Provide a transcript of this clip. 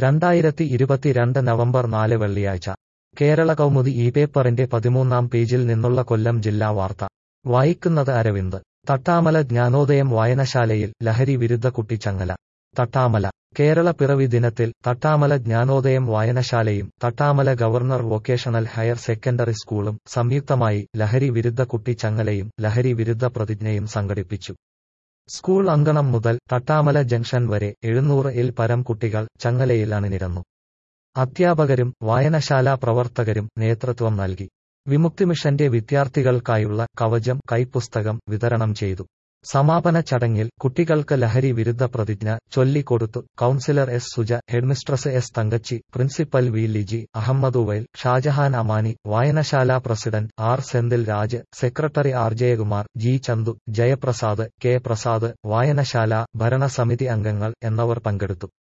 രണ്ടായിരത്തി ഇരുപത്തിരണ്ട് നവംബർ നാല് വെള്ളിയാഴ്ച കേരള കൗമുദി ഈ പേപ്പറിന്റെ പതിമൂന്നാം പേജിൽ നിന്നുള്ള കൊല്ലം ജില്ലാ വാർത്ത വായിക്കുന്നത് അരവിന്ദ് തട്ടാമല ജ്ഞാനോദയം വായനശാലയിൽ ലഹരി വിരുദ്ധ കുട്ടിച്ചങ്ങല തട്ടാമല കേരള പിറവി ദിനത്തിൽ തട്ടാമല ജ്ഞാനോദയം വായനശാലയും Thattamala government vocational higher secondary സ്കൂളും സംയുക്തമായി ലഹരി വിരുദ്ധ കുട്ടിച്ചങ്ങലയും ലഹരി വിരുദ്ധ പ്രതിജ്ഞയും സംഘടിപ്പിച്ചു സ്കൂൾ അങ്കണം മുതൽ തട്ടാമല ജംഗ്ഷൻ വരെ എഴുന്നൂറ് ഇൽ പരം കുട്ടികൾ ചങ്ങലയിൽ അണിനിരന്നു അധ്യാപകരും വായനശാലാ പ്രവർത്തകരും നേതൃത്വം നൽകി വിമുക്തി മിഷന്റെ വിദ്യാർത്ഥികൾക്കായുള്ള കവചം കൈപ്പുസ്തകം വിതരണം ചെയ്തു സമാപന ചടങ്ങിൽ കുട്ടികൾക്ക് ലഹരി വിരുദ്ധ പ്രതിജ്ഞ ചൊല്ലിക്കൊടുത്തു councillor S Suja headmistress S Thankachi principal V Liji അഹമ്മദുവൈൽ ഷാജഹാൻ അമാനി വായനശാല president R Senthil Raj secretary R Jayakumar G Chandu Jayaprasad K Prasad വായനശാല ഭരണസമിതി അംഗങ്ങൾ എന്നിവർ പങ്കെടുത്തു